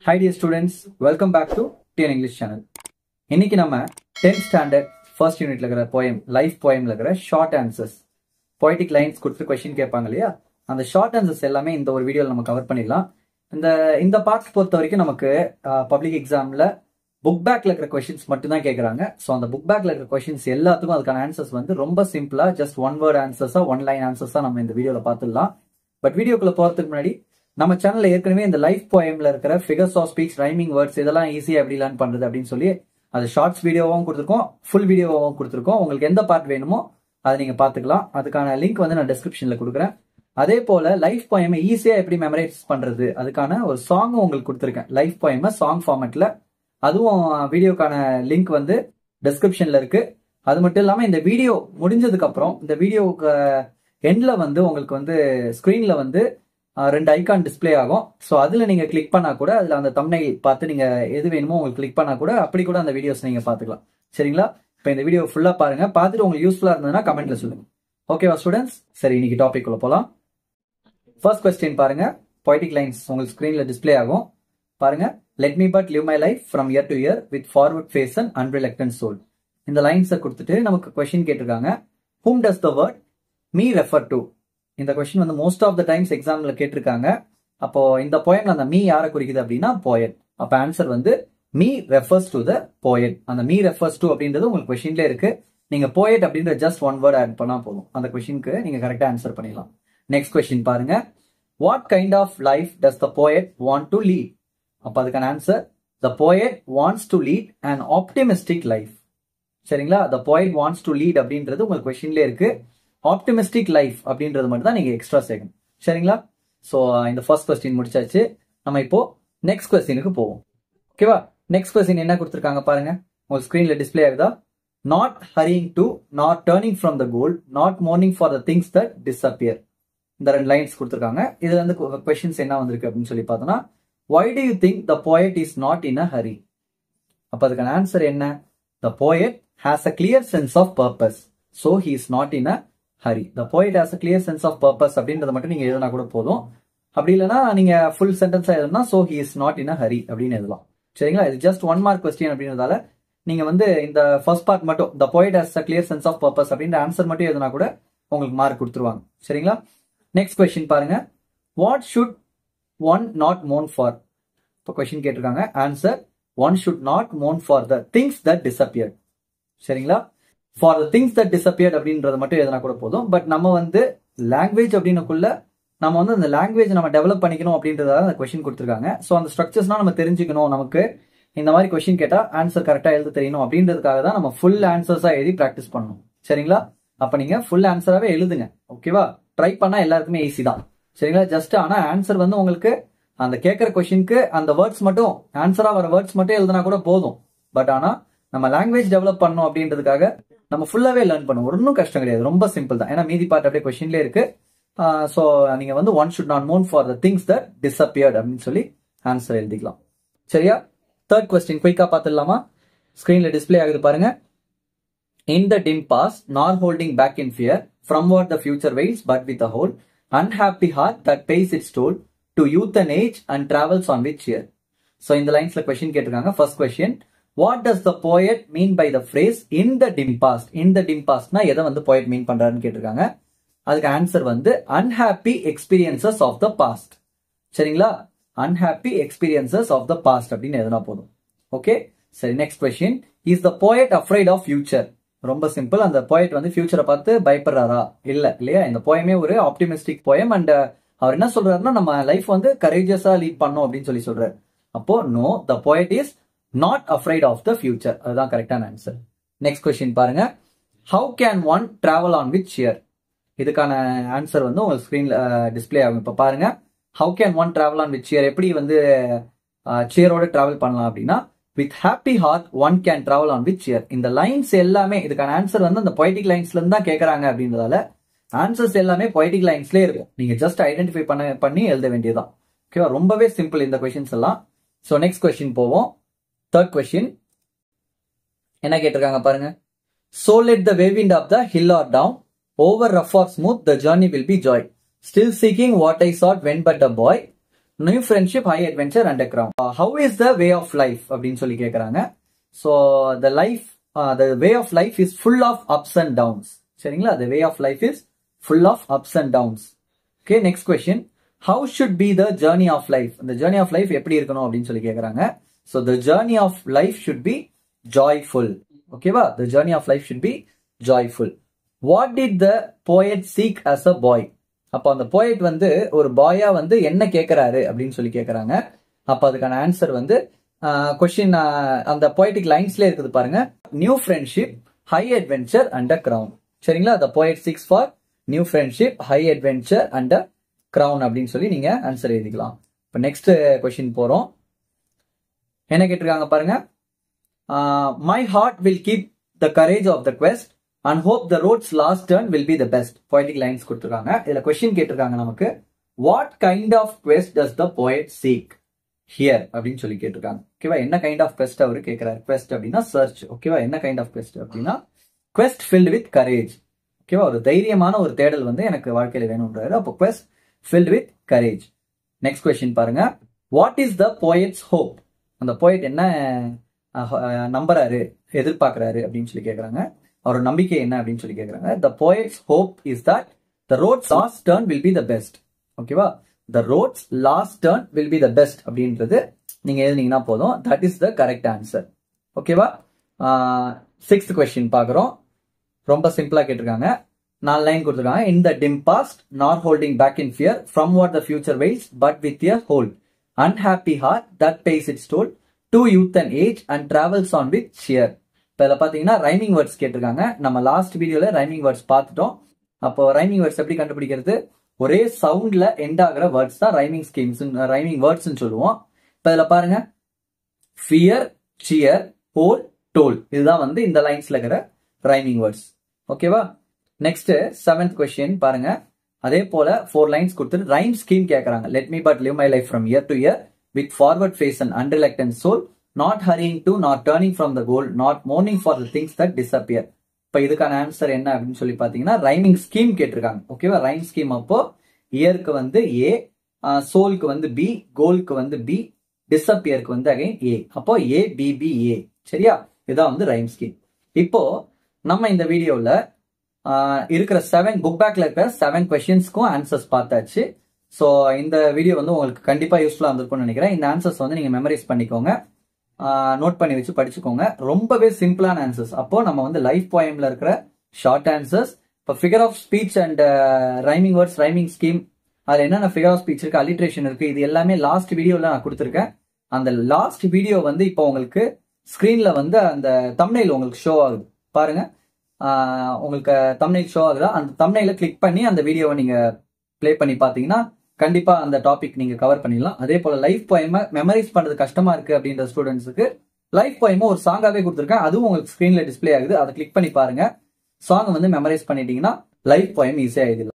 High dear students welcome back to TN English channel இன்னைக்கு நம்ம tenth standard first யூனிட்ல இருக்கிற போயம் லைஃப் போயம்ல இருக்கிற ஷார்ட் ஆன்சர்ஸ் பொய்டிக் லைன்ஸ் கொடுத்து கொஸ்டின் கேட்பாங்க இல்லையா அந்த ஷார்ட் ஆன்சர்ஸ் எல்லாமே இந்த ஒரு வீடியோவில் நம்ம கவர் பண்ணிடலாம் இந்த இந்த பார்ட் பொறுத்த வரைக்கும் நமக்கு பப்ளிக் எக்ஸாம்ல புக் பேக்ல இருக்கிற கொஸ்டின்ஸ் மட்டும் தான் கேட்கறாங்க ஸோ அந்த புக் பேக்ல இருக்கிற கொஸ்டின்ஸ் எல்லாத்துக்கும் அதுக்கான ஆன்சர்ஸ் வந்து ரொம்ப சிம்பிளா ஜஸ்ட் ஒன் வேர்ட் ஆன்சர்ஸா ஒன் லைன் ஆன்சர்ஸா நம்ம இந்த வீடியோல பார்த்துடலாம் பட் வீடியோக்குள்ள போறதுக்கு முன்னாடி நம்ம சேனல்ல ஏற்கனவே இந்த லைஃப் போயம்ல இருக்கிற figures of speech rhyming words இதெல்லாம் ஈஸியா எப்படி லேர்ன் பண்றது அப்படின்னு சொல்லி அது ஷார்ட்ஸ் வீடியோவும் கொடுத்துருக்கோம் ஃபுல் வீடியோவும் கொடுத்துருக்கோம் உங்களுக்கு எந்த பார்ட் வேணுமோ அதை நீங்க பாத்துக்கலாம் அதுக்கான லிங்க் வந்து நான் டிஸ்கிரிப்ஷன்ல கொடுக்குறேன் அதே போல லைஃப் போயமை ஈஸியா எப்படி மெமரைஸ் பண்றது அதுக்கான ஒரு சாங்கும் உங்களுக்கு கொடுத்துருக்கேன் லைஃப் போயமை சாங் ஃபார்மேட்ல அதுவும் வீடியோக்கான லிங்க் வந்து டிஸ்கிரிப்ஷன்ல இருக்கு அது மட்டும் இல்லாம இந்த வீடியோ முடிஞ்சதுக்கு அப்புறம் இந்த வீடியோக்கு எண்ட்ல வந்து உங்களுக்கு வந்து ஸ்கிரீன்ல வந்து அஹ், ரெண்டு ஐகான் டிஸ்ப்ளே ஆகும் ஸோ அதுல நீங்க கிளிக் பண்ணா கூட அதுல அந்த தம்னை பார்த்து நீங்க எது வேணுமோ உங்களுக்கு கிளிக் பண்ணா கூட அப்படி கூட அந்த வீடியோஸ் நீங்க பாத்துக்கலாம் சரிங்களா இப்போ இந்த வீடியோ ஃபுல்லா பாருங்க பார்த்துட்டு உங்களுக்கு யூஸ்ஃபுல்லா இருந்ததுன்னா கமெண்ட்ல சொல்லுங்க ஓகேவா ஸ்டூடெண்ட்ஸ் சரி இன்னைக்கு டாபிக் உள்ள போலாம் ஃபர்ஸ்ட் கொஸ்டின் பாருங்க பொய்டிக் லைன்ஸ் உங்களுக்கு ஸ்கிரீன்ல டிஸ்ப்ளே ஆகும் பாருங்க let me but live my life from year to year with forward face and unreluctant soul இந்த லைன்ஸை கொடுத்துட்டு நமக்கு கொஸ்டின் கேட்டிருக்காங்க whom does the word me refer to இந்த கொஸ்டின் வந்து மோஸ்ட் ஆஃப் த டைம்ஸ் எக்ஸாம்ல கேட்டிருக்காங்க அப்போ இந்த போயம்ல அந்த மீ யாரை குறிக்குது அப்படின்னா போயட் அப்ப ஆன்சர் வந்து me refers to the poet அந்த மீ ரெஃபர்ஸ் டு அப்படின்றது உங்களுக்கு கொஸ்டின்ல இருக்கு நீங்க போயட் அப்படின்ற ஜஸ்ட் ஒன் வேர்ட் ஆட் பண்ணா போதும் அந்த கொஸ்டினுக்கு நீங்க கரெக்டா ஆன்சர் பண்ணிடலாம் நெக்ஸ்ட் கொஸ்டின் பாருங்க what kind of life does the poet want to lead அப்ப அதுக்கான answer the poet wants to lead and optimistic life சரிங்களா the poet wants to lead அப்படின்றது உங்களுக்கு கொஸ்டின்ல இருக்கு ஆப்டிமிஸ்டிக் லைஃப் அப்படின்றது மட்டும் தான் நீங்க எக்ஸ்ட்ரா சேர்க்கணும் சரிங்களா ஸோ இந்த ஃபர்ஸ்ட் கொஸ்டின் முடிச்சாச்சு நம்ம இப்போ நெக்ஸ்ட் கொஸ்டினுக்கு போவோம் ஓகேவா நெக்ஸ்ட் கொஸ்டின் என்ன கொடுத்துருக்காங்க பாருங்க உங்க ஸ்கிரீன்ல டிஸ்ப்ளே ஆகுதா not hurrying to not turning from the goal not mourning for the things that disappear இந்த ரெண்டு லைன்ஸ் கொடுத்துருக்காங்க இது வந்து கொஸ்டின்ஸ் என்ன வந்திருக்கு அப்படின்னு சொல்லி பார்த்தோம்னா why do you think the poet is not in a hurry அப்ப அதுக்கான ஆன்சர் என்ன the poet has a clear sense of purpose so he is not in a hurry the poet has a clear sense of purpose அப்படின்றத மட்டும் நீங்க எழுதினா கூட போதும் அப்படி இல்லைன்னா நீங்க ஃபுல் சென்டென்ஸா எழுதுனா so he is not in a hurry அப்படின்னு எழுதலாம் சரிங்களா இது ஜஸ்ட் ஒன் மார்க் கொஸ்டின் அப்படின்றதால நீங்க வந்து இந்த ஃபர்ஸ்ட் பார்ட் மட்டும் the poet has a clear sense of purpose அப்படின்ற ஆன்சர் மட்டும் எழுதினா கூட உங்களுக்கு மார்க் கொடுத்துருவாங்க சரிங்களா நெக்ஸ்ட் கொஸ்டின் பாருங்க வாட் ஷுட் ஒன் நாட் மோன் ஃபார் இப்போ கொஸ்டின் கேட்டிருக்காங்க ஆன்சர் ஒன் ஷுட் நாட் மோன் for the things that disappeared சரிங்களா for the things that disappeared அப்படின்றத மட்டும் எதனா கூட போதும் பட் நம்ம வந்து லாங்குவேஜ் அப்படின்னக்குள்ள நம்ம வந்து அந்த லாங்குவேஜ் நம்ம டெவலப் பண்ணிக்கணும் அப்படின்றதால அந்த கொஸ்டின் கொடுத்துருக்காங்க ஸோ அந்த ஸ்ட்ரக்சர்ஸ்லாம் நம்ம தெரிஞ்சுக்கணும் நமக்கு இந்த மாதிரி கொஸ்டின் கேட்டா ஆன்சர் கரெக்டா எழுத தெரியணும் அப்படின்றதுக்காக தான் நம்ம ஃபுல் ஆன்சர்ஸா எழுதி ப்ராக்டிஸ் பண்ணணும் சரிங்களா அப்ப நீங்க ஃபுல் ஆன்சராகவே எழுதுங்க ஓகேவா ட்ரை பண்ணா எல்லாருக்குமே ஈஸி தான் சரிங்களா ஜஸ்ட் ஆனா ஆன்சர் வந்து உங்களுக்கு அந்த கேட்கற கொஸ்டினுக்கு அந்த வேர்ட்ஸ் மட்டும் ஆன்சரா வர வேர்ட்ஸ் மட்டும் எழுதினா கூட போதும் பட் ஆனா நம்ம லாங்குவேஜ் டெவலப் பண்ணணும் அப்படின்றதுக்காக நம்ம ஃபுல்லாவே லேர்ன் பண்ணுவோம் ஒன்றும் கஷ்டம் கிடையாது ரொம்ப சிம்பிள் தான் ஏன்னா மீதி பார்ட் அப்படியே கொஸ்டின்லேயே இருக்கு ஸோ நீங்க வந்து ஒன் ஷுட் நாட் மோன் for the things that disappeared அப்படின்னு சொல்லி ஆன்சர் எழுதிக்கலாம் சரியா தேர்ட் கொஸ்டின் குயிக்கா பார்த்துடலாமா ஸ்கிரீன்ல டிஸ்ப்ளே ஆகுது பாருங்க In the dim past, nor holding back in fear from what the future waits, but with a whole unhappy heart that pays its toll to youth and age and travels on with cheer. So in the lines the question கேட்டிருக்காங்க first question what does the poet mean by the phrase in the dim past in the dim past னா எதை வந்து poet mean பண்றாருன்னு கேட்டிருக்காங்க அதுக்கு answer வந்து unhappy experiences of the past சரிங்களா unhappy experiences of the past அப்படின்னு எதுனா போதும் ஓகே சரி next question is the poet afraid of future ரொம்ப சிம்பிள் அந்த போயட் வந்து ஃபியூச்சரை பார்த்து பயப்படுறாரா இல்ல இல்லையா இந்த போயமே ஒரு ஆப்டிமிஸ்டிக் போயம் அண்ட் அவர் என்ன சொல்றாருன்னா நம்ம லைஃப் வந்து கரேஜியஸா லீட் பண்ணோம் அப்படின்னு சொல்லி சொல்றாரு அப்போ no the poet is not afraid of the future அதுதான் கரெக்டான ஆன்சர் நெக்ஸ்ட் கொஸ்டின் பாருங்க how can one travel on with cheer இதுக்கான ஆன்சர் வந்து உங்களுக்கு ஸ்கிரீன்ல டிஸ்ப்ளே ஆகும் இப்போ பாருங்க how can one travel on with cheer எப்படி வந்து சியரோட டிராவல் பண்ணலாம் அப்படின்னா with happy heart one can travel on with cheer இந்த லைன்ஸ் எல்லாமே இதுக்கான ஆன்சர் வந்து அந்த பொய்டிக் லைன்ஸ்ல இருந்து தான் கேட்கறாங்க அப்படின்றதால ஆன்சர்ஸ் எல்லாமே பொய்டிக் லைன்ஸ்லேயே இருக்கும் நீங்க ஜஸ்ட் ஐடென்டிஃபை பண்ண பண்ணி எழுத வேண்டியதுதான் ஓகேவா ரொம்பவே சிம்பிள் இந்த கொஸ்டின்ஸ் எல்லாம் ஸோ நெக்ஸ்ட் கொஸ்டின் போவோம் தேர்ட் கொஸ்டின் என்ன கேட்டிருக்காங்க பாருங்க so let the way wind of the hill or down over rough or smooth the journey will be joy still seeking what I sought when but a boy new friendship high adventure and crown how is the way of life அப்படின்னு சொல்லி கேட்குறாங்க so the life the way of life is full of ups and downs சரிங்களா த way of life is full of ups and downs okay next question how should be the journey of life இந்த journey of life எப்படி இருக்கணும் அப்படின்னு சொல்லி கேட்குறாங்க so the journey of life should be joyful ஓகேவா the journey of life should be joyful what did the poet seek as a boy அப்போ அந்த poet வந்து ஒரு பாயா வந்து என்ன கேட்கறாரு அப்படின்னு சொல்லி கேட்கறாங்க அப்போ அதுக்கான ஆன்சர் வந்து கொஸ்டின் அந்த போயட்டிக் லைன்ஸ்ல இருக்குது பாருங்க new friendship high adventure and a crown சரிங்களா the poet seeks for new friendship high adventure and a crown அப்படின்னு சொல்லி நீங்க ஆன்சர் எழுதிக்கலாம் இப்போ நெக்ஸ்ட் கொஸ்டின் போறோம் என்ன கேட்டிருக்காங்க பாருங்க my heart will keep the courage of the quest and hope the road's last turn will be the best poetic lines கொடுத்துருக்காங்க இதுல கொஸ்டின் கேட்டிருக்காங்க நமக்கு what kind of quest does the poet seek here அப்படின்னு சொல்லி கேட்டிருக்காங்க ஓகேவா என்ன kind of quest அவர் கேட்கிறாரு quest அப்படின்னா சர்ச் ஓகேவா என்ன கைண்ட் ஆஃப் quest அப்படின்னா quest filled வித் கரேஜ் ஓகேவா ஒரு தைரியமான ஒரு தேடல் வந்து எனக்கு வாழ்க்கையில வேணும்ன்றாரு அப்போ quest filled with courage next question பாருங்க what is the poet's hope அந்த போயட் என்ன நம்புறாரு எதிர்பார்க்கறாரு அப்படின்னு சொல்லி கேட்கறாங்க அவரோட நம்பிக்கை என்ன அப்படின்னு சொல்லி கேட்கறாங்க the poet's hope is that the road's last turn will be the best ஓகேவா the road's last turn will be the best அப்படின்றது நீங்க எழுதினீங்கன்னா போதும் that is the correct answer ஓகேவா சிக்ஸ்த் கொஸ்டின் பார்க்குறோம் ரொம்ப சிம்பிளா கேட்டிருக்காங்க நாலு லைன் கொடுத்துருக்காங்க in the dim past not holding back in fear from what the future veils but with a whole and happy heart that pays its toll to youth and age and travels on with cheer இப்போ இதில் பார்த்தீங்கன்னா rhyming words கேட்டிருக்காங்க நம்ம last வீடியோவில் rhyming words பார்த்துட்டோம் அப்போ rhyming words எப்படி கண்டுபிடிக்கிறது ஒரே சவுண்ட்ல எண்ட் ஆகிற வேர்ட்ஸ் தான் ரைமிங் ஸ்கீம்ஸ் ரைமிங் வேர்ட்ஸ்னு சொல்லுவோம் இப்போ இதில் பாருங்க ஃபியர் சியர் ஹோல் டோல் இதுதான் வந்து இந்த லைன்ஸ்ல இருக்கிற ரைமிங் வேர்ட்ஸ் ஓகேவா நெக்ஸ்ட் செவன்த் கொஸ்டின் பாருங்க அதே போல ஃபோர் லைன்ஸ் கொடுத்துட்டு ரைம் ஸ்கீம் கேட்கறாங்க let me but live my life from year to year with forward face and unreluctant soul not hurrying to not turning from the goal not mourning for the things that disappear இப்போ இதுக்கான answer என்ன அப்படின்னு சொல்லி பார்த்தீங்கன்னா rhyming scheme கேட்டிருக்காங்க ஓகேவா rhyme scheme அப்போ இயருக்கு வந்து ஏ சோலுக்கு வந்து பி கோலுக்கு வந்து பி டிஸ்அப்பியருக்கு வந்து அகைன் ஏ அப்போ ஏ பிபி ஏ சரியா இதான் வந்து ரைம் ஸ்கீம் இப்போ நம்ம இந்த வீடியோவில் இருக்கிற செவன் புக் பேக்ல இருக்கிற செவன் கொஸ்டின்ஸ்க்கும் ஆன்சர்ஸ் பார்த்தாச்சு ஸோ இந்த வீடியோ வந்து உங்களுக்கு கண்டிப்பாக யூஸ்ஃபுல்லாக இருந்திருக்கும்னு நினைக்கிறேன் இந்த ஆன்சர்ஸ் வந்து நீங்கள் மெமரைஸ் பண்ணிக்கோங்க நோட் பண்ணி வச்சு படிச்சுக்கோங்க ரொம்பவே சிம்பிளான ஆன்சர்ஸ் அப்போ நம்ம வந்து லைஃப் போயம்ல இருக்கிற ஷார்ட் ஆன்சர்ஸ் இப்போ figure of speech and rhyming words rhyming scheme அதில் என்னென்ன ஃபிகர் ஆஃப் ஸ்பீச் இருக்கு அலிட்ரேஷன் இருக்கு இது எல்லாமே லாஸ்ட் வீடியோவில் நான் கொடுத்துருக்கேன் அந்த லாஸ்ட் வீடியோ வந்து இப்போ உங்களுக்கு ஸ்க்ரீனில் வந்து அந்த தம்னைல் உங்களுக்கு ஷோ ஆகுது பாருங்க உங்களுக்கு தம்னைல் ஷோ ஆகுதா அந்த தம்னைல கிளிக் பண்ணி அந்த வீடியோவை நீங்கள் ப்ளே பண்ணி பார்த்தீங்கன்னா கண்டிப்பா அந்த டாபிக் நீங்க கவர் பண்ணிடலாம் அதே போல லைஃப் போயம மெமரைஸ் பண்றது கஷ்டமா இருக்கு அப்படின்ற ஸ்டூடெண்ட்ஸுக்கு லைஃப் போயம ஒரு சாங்காவே கொடுத்துருக்கேன் அதுவும் உங்களுக்கு ஸ்கிரீன்ல டிஸ்பிளே ஆகுது அதை கிளிக் பண்ணி பாருங்க சாங் வந்து மெமரைஸ் பண்ணிட்டீங்கன்னா லைஃப் போயம் ஈஸியா எழுதிடலாம்